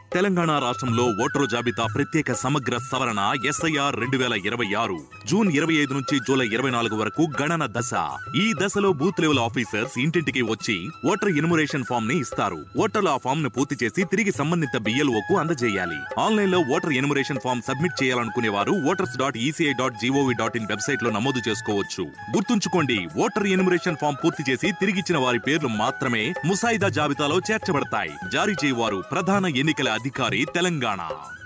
తెలంగాణ రాష్ట్రంలో ఓటరు జాబితా ప్రత్యేక సమగ్ర సవరణ ఎస్ఐఆర్ రెండు వేల ఇరవై ఆరు జూన్ ఇరవై ఐదు నుంచి జూలై ఇరవై నాలుగు వరకు గణన దశ ఈ దశలో బూత్ లెవెల్ ఆఫీసర్స్ ఇంటింటికి వచ్చి ఓటర్ ఇన్మురేషన్ ఫామ్ ని ఇస్తారు ఓటర్లు ఆ ఫామ్ ను పూర్తి చేసి తిరిగి సంబంధిత బిఎల్ఓ కు అందజేయాలి ఆన్లైన్ లో ఓటర్ ఇన్మురేషన్ ఫామ్ సబ్మిట్ చేయాలనుకునే వారు voters dot ECI dot GOV dot in website లో నమోదు చేసుకోవచ్చు గుర్తుంచుకోండి ఓటర్ ఇన్మురేషన్ ఫామ్ పూర్తి చేసి తిరిగిచ్చిన వారి పేర్లు మాత్రమే ముసాయిదా జాబితాలో చేర్చబడతాయి జారీ చేయవారు ప్రధాన ఎన్నికల అధికారి తెలంగాణ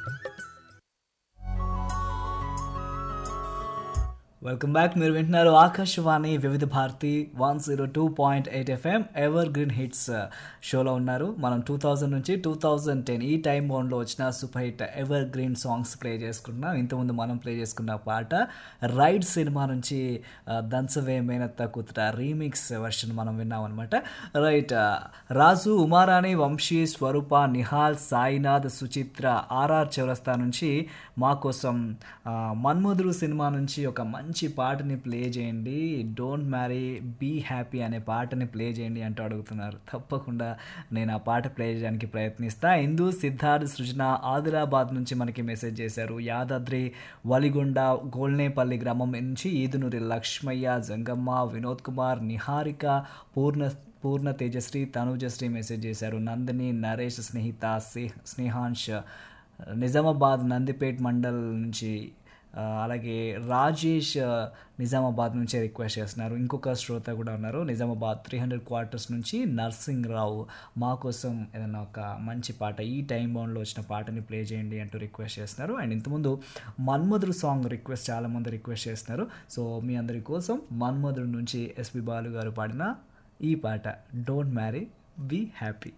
వెల్కమ్ బ్యాక్ మీరు వింటున్నారు Akashvani Vividh Bharati one zero two point eight FM evergreen hits షోలో ఉన్నారు మనం టూ థౌజండ్ నుంచి టూ థౌజండ్ టెన్ ఈ టైం బౌండ్లో వచ్చిన super hit evergreen songs play చేసుకుంటున్నాం ఇంతకుముందు మనం ప్లే చేసుకున్న పాట రైడ్ సినిమా నుంచి ఆ, దంచవే మేనత్త కూతుట రీమిక్స్ వెర్షన్ మనం విన్నాం అనమాట రైట్ రాజు ఉమారాణి వంశీ స్వరూప నిహాల్ సాయినాథ్ సుచిత్ర ఆర్ఆర్ చౌరస్తా నుంచి మా కోసం ఆ, మన్మధుడు సినిమా నుంచి ఒక మంచి పాటని ప్లే చేయండి డోంట్ మ్యారీ బీ హ్యాపీ అనే పాటని ప్లే చేయండి అంటూ అడుగుతున్నారు తప్పకుండా నేను ఆ పాట ప్లే చేయడానికి ప్రయత్నిస్తా హిందూ సిద్ధార్థ్ సృజన ఆదిలాబాద్ నుంచి మనకి మెసేజ్ చేశారు యాదాద్రి వలిగొండ గోల్నేపల్లి గ్రామం నుంచి ఈదునూరి లక్ష్మయ్య జంగమ్మ వినోద్ కుమార్ నిహారిక పూర్ణ పూర్ణ తేజశ్రీ తనుజశ్రీ మెసేజ్ చేశారు నందిని నరేష్ స్నేహిత స్నే- స్నేహాంష్ నిజామాబాద్ నందిపేట్ మండల్ నుంచి ఆ, అలాగే రాజేష్ ఆ, నిజామాబాద్ నుంచి రిక్వెస్ట్ చేస్తున్నారు ఇంకొక శ్రోత కూడా ఉన్నారు నిజామాబాద్ త్రీ హండ్రెడ్ క్వార్టర్స్ నుంచి నర్సింగ్ రావు మా కోసం ఏదైనా ఒక మంచి పాట ఈ టైం బౌండ్లో వచ్చిన పాటని ప్లే చేయండి అంటూ రిక్వెస్ట్ చేస్తున్నారు అండ్ ఇంతకుముందు మన్మధుడు సాంగ్ రిక్వెస్ట్ చాలామంది రిక్వెస్ట్ చేస్తున్నారు సో మీ అందరి కోసం మన్మధుడు నుంచి ఎస్పి బాలు గారు పాడిన ఈ పాట డోంట్ మ్యారీ బీ హ్యాపీ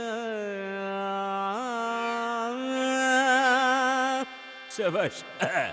శభాష్